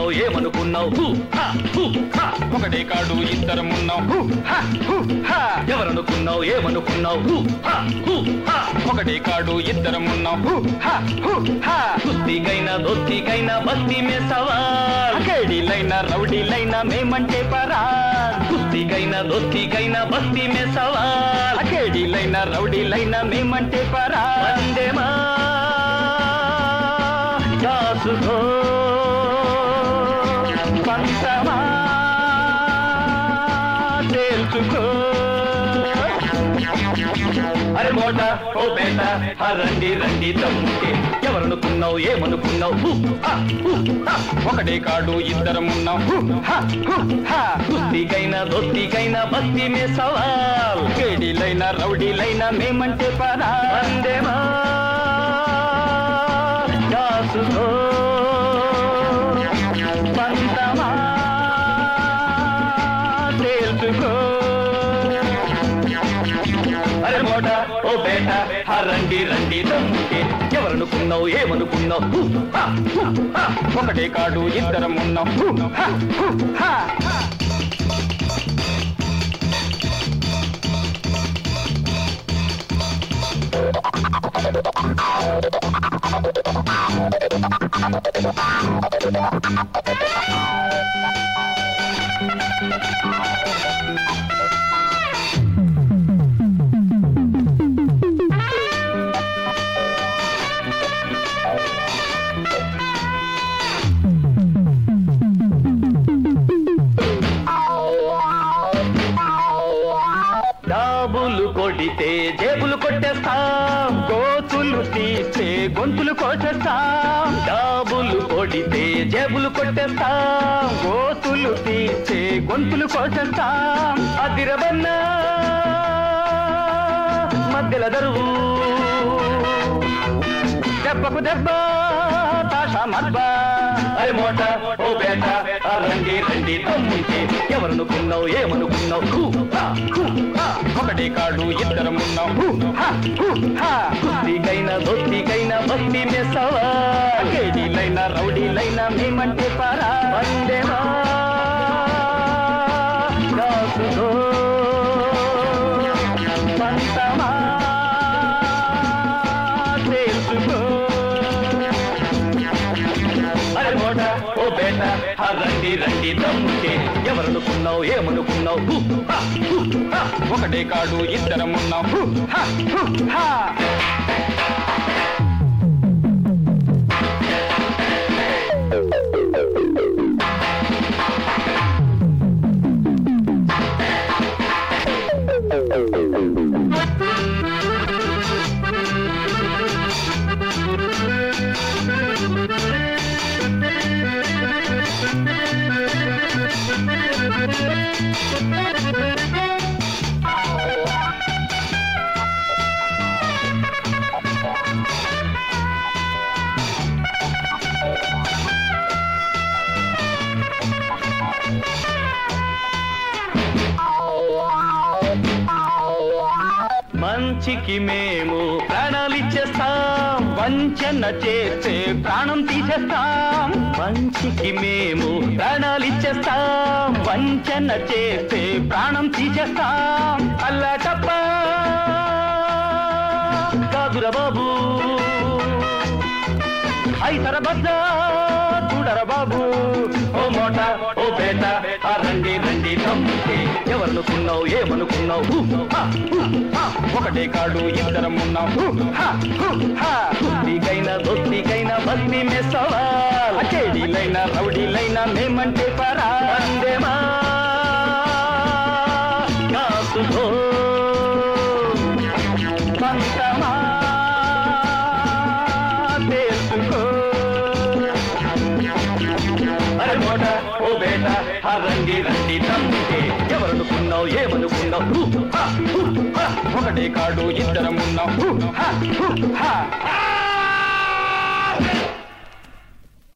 ఏమనుకున్నావు ఏమనుకున్నావు హూ, హా, హూ, హా. ఒకటే కాడు ఇద్దరం ఉన్నాం హు, హ, హు, హ. ఎవరనుకున్నావు ఏమనుకున్నావు హూ, హా, హూ, హా. ఒకటే కాడు ఇద్దరం ఉన్నాం హు, హ, హు, హ. కుస్తీకైనా దోస్తీకైనా బస్తీ మే సవాల్ కేడీలైనా రౌడీలైనా మేమంటే పరా కుస్తీకైనా దోస్తీకైనా బస్తీ మే సవాల్ కేడీలైనా రౌడీలైనా మేమంటే పరా వందేమా దాసుకో పంతమా తేల్చుకో అరే మోట ఓ బేట ఆ రండి రండి తమ్ముకే ఎవరనుకున్నావు ఏమనుకున్నావు హూ, హా, హూ, హా. ఒకటే కాడు ఇద్దరం ఉన్నాం హు, హ, హు, హ. కుస్తీకైనా దోస్తీకైనా బస్తీ మే సవాల్ కేడీలైనా రౌడీలైనా మేమంటే పరా వందేమా దాసుకో పంతమా తేల్చుకో అరే మోట ఓ బేట ఆ రండి రండి తమ్ముకే ఎవరనుకున్నావు ఏమనుకున్నావు హూ, హా, హూ, హా. ఒకటే కాడు ఇద్దరం ఉన్నాం హు, హ, హు, హ. డాబులు కొడితే జేబులు కొట్టేస్తాం గోతులు తీసే గొంతులు కోసేస్తాం డాబులు కొడితే జేబులు కొట్టేస్తాం గోతులు తీసే గొంతులు కోసేస్తాం అదిరబన్నా మధ్యల దరువు దెబ్బకు దెబ్బ తాషా మద్బ అరే మోట ఓ బేట ఆ రండి రండి తమ్ముంటే ఎవరనుకున్నావు ఏమనుకున్నావు హూ, హా, హూ, హా. ఒకటే కాడు ఇద్దరం ఉన్నాం హు, హ, హు, హ. కుస్తీకైనా దోస్తీకైనా బస్తీ మే సవాల్ కేడీలైనా రౌడీలైనా మేమంటే పరా వందేమా దాసుకో పంతమా తేల్చుకో అరే మోట ఓ బేట ఆ రండి రండి తమ్ముంటే ఎవరనుకున్నావు ఏమనుకున్నావు హూ, హా, హూ, హా. ఒకటే కాడు ఇద్దరం ఉన్నాం హు, హ, హు, హ. మంచికి మేము ప్రాణాలిచ్చేస్తాం వంచన చేస్తే ప్రాణం తీసేస్తాం మంచికి మేము ప్రాణాలిచ్చేస్తాం వంచన చేస్తే ప్రాణం తీసేస్తాం అల్లటప్ప కాదురా బాబు ఐతర బద్ద చూడర బాబు ఓ మోట ఓ బేట ఆ రండి రండి తమ్ముకే ఎవరనుకున్నావు ఏమనుకున్నావు హూ, హా, హూ, హా. ఒకటే కాడు ఇద్దరం ఉన్నాం హు, హ, హు, హ. కుస్తీకైనా దోస్తీకైనా బస్తీ మే సవాల్ కేడీలైనా రౌడీలైనా మేమంటే పరా వందేమా కాసుకో పంతమా తేల్చుకో అరే మోట ఓ బేట ఆ రండి రండి తమ్ముకే ఎవరనుకున్నావు ఏమనుకున్నావు హూ, హా, హూ, హా. ఒకటే కాడు ఇద్దరం ఉన్నాం హు, హ, హు, హ.